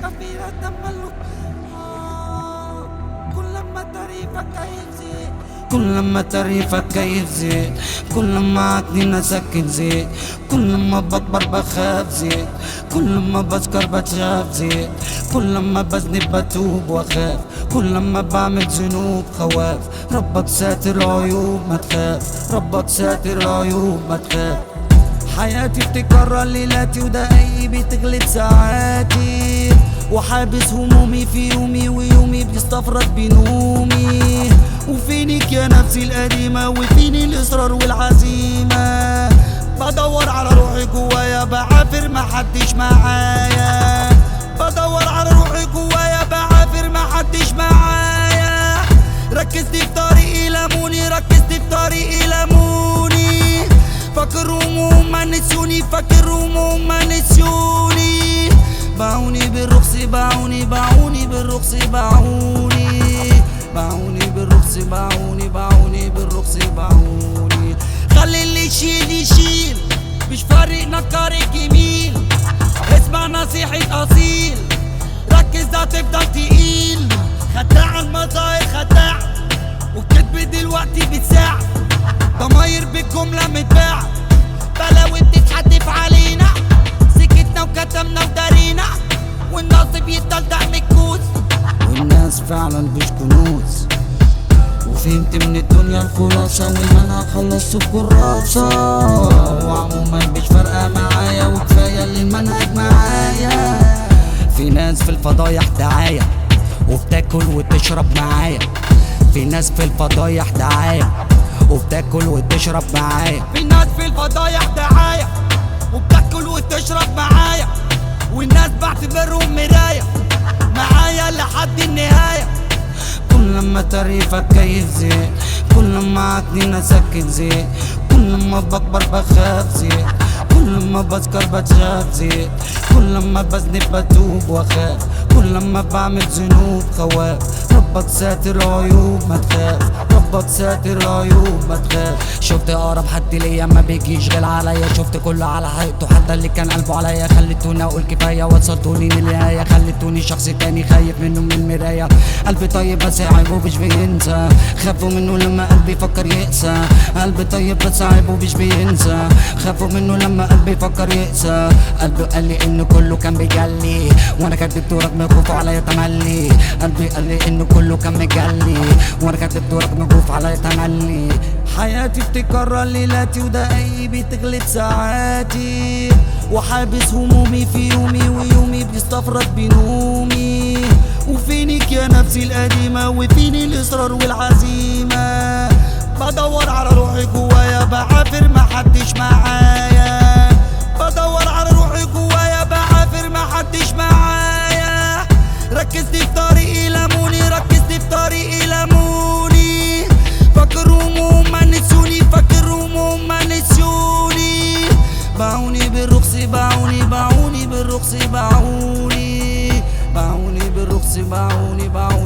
كبيرة تملك آه، كلما تعريفك يزيد كل ما تعريفك كيف زيد كل ما عدني اسكن زيد كل ما بكبر بخاف زيد كل ما بذكر بتخاف زيد كل ما بذنب بتوب واخاف كل ما بعمل ذنوب خواف ربك ساتر عيوب ما تخاف ربك ساتر عيوب ما تخاف حياتي بتكرر ليلاتي ودقايقي بتغلب ساعاتي وحابس همومي في يومي ويومي بيستفرد بنومي وفينك يا نفسي القديمة وفيني الإصرار والعزيمة بدور على روحي جوايا بعافر محدش معايا بدور على روحي جوايا بعافر محدش معايا ركزت في طريقي لموني ركزت في طريقي لموني فاكر هموم ما نسيوني فاكر هموم ما نسيوني باعوني بالرخص باعوني باعوني بالرخص باعوني باعوني بالرخص باعوني باعوني بالرخص باعوني خلي اللي يشيل يشيل مش فارق نكارك يميل اسمع نصيحة أصيل ركز ده تفضل تقيل خداع المظاهر خداع والكذب دلوقتي بتساع ضماير بالجملة متباع بلاوي بتتحدف علينا سكتنا وكتمنا ودارينا والنصب يتدلدق من الكوز والناس فعلا مش كنوز وفهمت من الدنيا الخلاصة وان انا خلصت الكراسة وعموما مش فارقة معايا وكفاية اللي المنهج معايا في ناس في الفضايح دعاية وبتاكل وتشرب معايا في ناس في الفضايح دعاية وبتاكل وتشرب معايا في ناس في الفضايح دعاية وبتاكل وتشرب معايا والناس بعتبرهم مراية معايا لحد النهاية كل ما تعريفك كيف زيد كل ما عدني اسكن زيد كل ما بكبر بخاف زيد كل ما بذكر بتخاف زيد كل ما بذنب بتوب واخاف كل ما بعمل ذنوب خواف ربك ساتر عيوب ما تخاف ربك ساتر عيوب ما تخاف شفت اقرب حد ليا ما بيجيش غير عليا شفت كله على حقيقته حتى اللي كان قلبه عليا خليتوني اقول كفايه وصلتوني للنهايه خليتوني شخص تاني خايف منه من المرايه قلبي طيب بس عيبه مش بينسى خافوا منه لما قلبي فكر يقسى قلبي طيب بس عيبه مش بينسى خافوا منه لما قلبي فكر يقسى قلبي قال لي انه كله كان بيجلي وانا كدبت ورغم خوفه عليا تملي قلبي قال لي انه كله كان مجلي وانا كدبت ورغم خوفه عليا تملي حياتي بتكرر ليلاتي ودقايقي بتغلب ساعاتي وحابس همومي في يومي ويومي بيستفرد بنومي وفينك يا نفسي القديمة وفيني الإصرار والعزيمة بدور على روحي جوايا بعافر محدش معايا بدور على روحي جوايا بعافر محدش معايا ركزت في طريقي لموني ركزت في طريقي لموني فاكر هموم ما نسيوني فاكر هموم ما نسيوني باعوني بالرخص باعوني باعوني بالرخص باعوني باعوني بالرخص باعوني باعوني